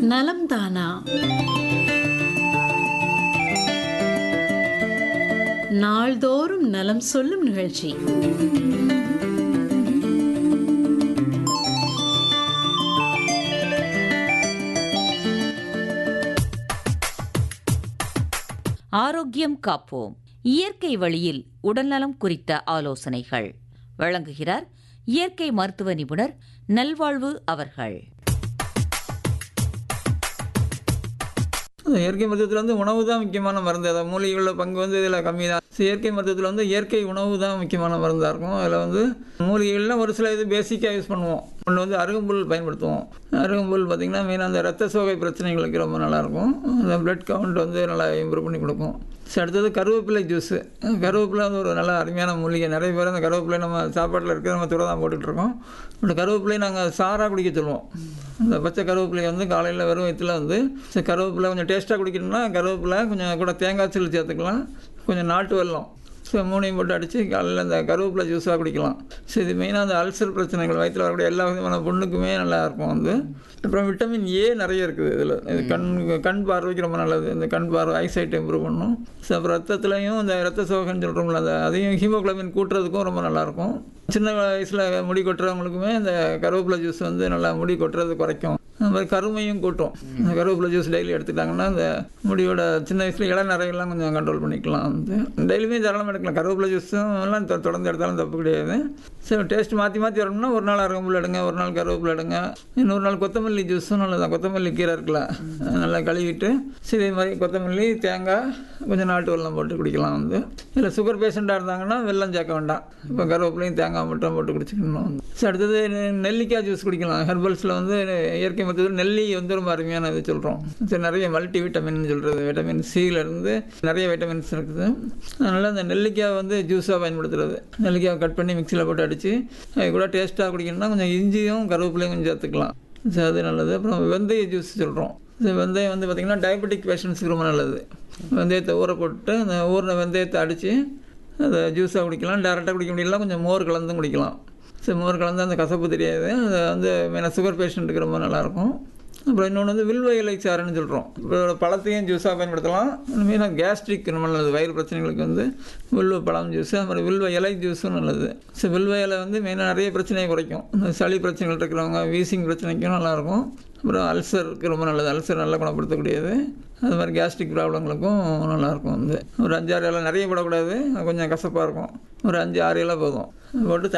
நலம் தானா நாள்தோறும் நலம் சொல்லும் நிகழ்ச்சி ஆரோக்கியம் காப்போம் இயற்கை வழியில் உடல்நலம் குறித்த ஆலோசனைகள் வழங்குகிறார் இயற்கை மருத்துவ நிபுணர் நல்வாழ்வு அவர்கள் இயற்கை மருத்துவத்தில் வந்து உணவு தான் முக்கியமான மருந்து அதாவது மூலிகைகளோட பங்கு வந்து இதில் கம்மி தான் இயற்கை மருத்துவத்தில் வந்து இயற்கை உணவு தான் முக்கியமான மருந்தாக இருக்கும் அதில் வந்து மூலிகைகள்லாம் ஒரு சில இது பேசிக்காக யூஸ் பண்ணுவோம் ஒன்று வந்து அருகம்புல் பயன்படுத்துவோம் அருகம்புல் பார்த்திங்கன்னா மெயினாக அந்த ரத்த சோகை பிரச்சனைகளுக்கு ரொம்ப நல்லாயிருக்கும் அந்த பிளட் கவுண்ட் வந்து நல்லா இம்ப்ரூவ் பண்ணி கொடுக்கும் சரி அடுத்தது கருவேப்பிலை ஜூஸு கருவேப்பிலை வந்து ஒரு நல்ல அருமையான மூலிகை நிறைய பேர் அந்த கருவேப்பிலை நம்ம சாப்பாட்டில் இருக்கிற நம்ம துறை தான் போட்டுட்ருக்கோம் இந்த கருவேப்பிலை நாங்கள் சாராக குடிக்க சொல்லுவோம் அந்த பச்சை கருவேப்பிலை வந்து காலையில் வெறும் வயிற்றுல வந்து சரி கருவேப்பிலை கொஞ்சம் டேஸ்ட்டாக குடிக்கணும்னா கருவேப்பிலை கொஞ்சம் கூட தேங்காய் சில்லு சேர்த்துக்கலாம் கொஞ்சம் நாட்டு வெல்லம் ஸோ மூணையும் போட்டு அடித்து காலையில் அந்த கருவேப்பிலை ஜூஸாக குடிக்கலாம் ஸோ இது மெயினாக அந்த அல்சர் பிரச்சனைகள் வயிற்றில் வரக்கூடிய எல்லா விதமான புண்ணுக்குமே நல்லா இருக்கும் வந்து அப்புறம் விட்டமின் ஏ நிறைய இருக்குது இதில் இது கண் கண் பார்வைக்கு ரொம்ப நல்லது இந்த கண் பார்வை ஐசைட் இம்ப்ரூவ் பண்ணும் ஸோ அப்புறம் ரத்தத்துலையும் இந்த ரத்த சோகன்னு சொல்கிறோம்ல அந்த அதையும் ஹீமோக்ளோபின் கூட்டுறதுக்கும் ரொம்ப நல்லாயிருக்கும் சின்ன வயசில் முடி கொட்டுறவங்களுக்குமே இந்த கருவேப்பிலை ஜூஸ் வந்து நல்லா முடி கொட்டுறது குறைக்கும் அது மாதிரி கருமையும் கூட்டும் அந்த கருவேப்பிலை ஜூஸ் டெய்லி எடுத்துட்டாங்கன்னா அந்த முடியோட சின்ன வயசில் இளநரையெல்லாம் கொஞ்சம் கண்ட்ரோல் பண்ணிக்கலாம் வந்து டெய்லியுமே தாராளமாக எடுக்கலாம் கருவேப்பிலை ஜூஸும் எல்லாம் தொ- தொடர்ந்து எடுத்தாலும் தப்பு கிடையாது சரி டேஸ்ட் மாற்றி மாற்றி வரணும்னா ஒரு நாள் அருகம்புல் எடுங்க ஒரு நாள் கருவேப்பிலை எடுங்க இன்னொரு நாள் கொத்தமல்லி ஜூஸும் நல்லதான் கொத்தமல்லி கீரை இருக்குல்ல அது நல்லா கழுவிட்டு சரி இதே மாதிரி கொத்தமல்லி தேங்காய் கொஞ்சம் நாட்டு வெல்லம் போட்டு குடிக்கலாம் வந்து இல்லை சுகர் பேஷண்ட்டாக இருந்தாங்கன்னா வெல்லம் சேர்க்க வேண்டாம் இப்போ கருவேப்பிலையும் தேங்காய் மட்டும் போட்டு குடிச்சிக்கணும் சரி அடுத்தது நெ- நெல்லிக்காய் ஜூஸ் குடிக்கலாம் ஹெர்பல்ஸில் வந்து இயற்கை மருத்துவத்தில் நெல்லி வந்து ரொம்ப அருமையான இது சொல்கிறோம் சரி நிறைய மல்டி விட்டமின் சொல்கிறது விட்டமின் இருந்து நிறைய விட்டமின்ஸ் இருக்குது அதனால் அந்த நெல்லிக்காய் வந்து ஜூஸாக பயன்படுத்துறது நெல்லிக்காய் கட் பண்ணி மிக்சியில் போட்டு அடித்து அது கூட டேஸ்ட்டாக குடிக்கணும்னா கொஞ்சம் இஞ்சியும் கருவேப்பிலையும் கொஞ்சம் சேர்த்துக்கலாம் சரி அது நல்லது அப்புறம் வெந்தய ஜூஸ் சொல்கிறோம் இந்த வெந்தயம் வந்து பார்த்திங்கன்னா டயபெட்டிக் பேஷண்ட்ஸுக்கு ரொம்ப நல்லது வெந்தயத்தை ஊற போட்டு அந்த ஊறின வெந்தயத்தை அடித்து அதை ஜூஸாக குடிக்கலாம் டேரெக்டாக குடிக்க முடியல கொஞ்சம் மோர் கலந்தும் குடிக்கலாம் சரி மோர் கலந்து அந்த கசப்பு தெரியாது அது வந்து மெயினாக சுகர் பேஷண்ட்டுக்கு ரொம்ப நல்லாயிருக்கும் அப்புறம் இன்னொன்று வந்து வில்வ இலை சாறுன்னு சொல்கிறோம் இப்போ பழத்தையும் ஜூஸாக பயன்படுத்தலாம் மெயினாக கேஸ்ட்ரிக் ரொம்ப நல்லது வயிறு பிரச்சனைகளுக்கு வந்து வில்வ பழம் ஜூஸு அப்புறம் வில்வ இலை ஜூஸும் நல்லது ஸோ வில்வ இலை வந்து மெயினாக நிறைய பிரச்சனையை குறைக்கும் இந்த சளி பிரச்சனைகள் இருக்கிறவங்க வீசிங் பிரச்சனைக்கும் நல்லாயிருக்கும் அப்புறம் அல்சருக்கு ரொம்ப நல்லது அல்சர் நல்லா குணப்படுத்தக்கூடியது அது மாதிரி கேஸ்ட்ரிக் ப்ராப்ளங்களுக்கும் நல்லாயிருக்கும் வந்து ஒரு அஞ்சாறு இலை நிறைய போடக்கூடாது கொஞ்சம் கசப்பாக இருக்கும் ஒரு அஞ்சு ஆறு இலை போதும் போட்டு